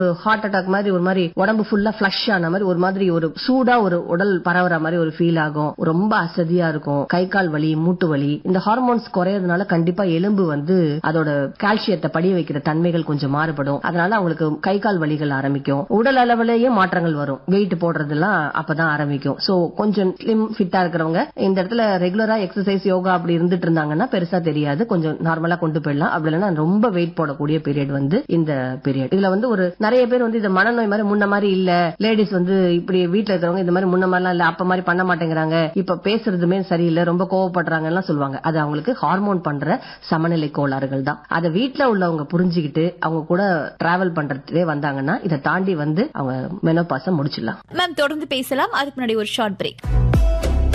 heart attack மாதிரி ஒரு மாதிரி உடம்பு ஃபுல்லா ஃபிளஷ் ஆன மாதிரி ஒரு மாதிரி ஒரு சூடா ஒரு உடல் பரவுற மாதிரி ஒரு ஃபீல் ஆகும் ரொம்ப அசதியா இருக்கும் கை கால் வலி மூட்டு வலி இந்த ஹார்மோன்ஸ் குறையறதுனால கண்டிப்பா எலும்பு வந்து அதோட கால்சியத்தை படிய வைக்கிற தன்மைகள் கொஞ்சம் மாறுபடும் அதனால அவங்களுக்கு கை கால் வலிகள் ஆரம்பிக்கும் உடல் அளவுலயே மாற்றங்கள் வரும் வெயிட் போடுறதெல்லாம் அப்பதான் ஆரம்பிக்கும் சோ கொஞ்சம் ஸ்லிம் ஃபிட்டா இருக்கிறவங்க இந்த இடத்துல ரெகுலரா எக்ஸசைஸ் யோகா அப்படி இருந்துட்டு இருந்தாங்கன்னா பெருசா தெரியாது கொஞ்சம் நார்மலா கொண்டு போயிடலாம் அப்படி இல்லைன்னா ரொம்ப வெயிட் போடக்கூடிய பீரியட் வந்து இந்த பீரியட் இதுல வந்து ஒரு நிறைய பேர் வந்து இந்த மனநோய் மாதிரி முன்ன மாதிரி இல்ல லேடிஸ் வந்து இப்படி வீட்ல இருக்கிறவங்க இந்த மாதிரி முன்ன மாதிரிலாம் இல்ல அப்ப மாதிரி பண்ண மாட்டேங்கிறாங்க இப்ப பேசுறதுமே சரியில்லை ரொம்ப கோவப்படுறாங்க எல்லாம் சொல்லுவாங்க அது அவங்களுக்கு ஹார்மோன் பண்ற சமநிலை கோளாறுகள் தான் அதை வீட்ல உள்ளவங்க புரிஞ்சுக்கிட்டு அவங்க கூட டிராவல் பண்றதுலே வந்தாங்கன்னா இதை தாண்டி வந்து அவங்க மெனோபாஸ முடிச்சிடலாம் மேம் தொடர்ந்து பேசலாம் அதுக்கு முன்னாடி ஒரு ஷார்ட் பிரேக்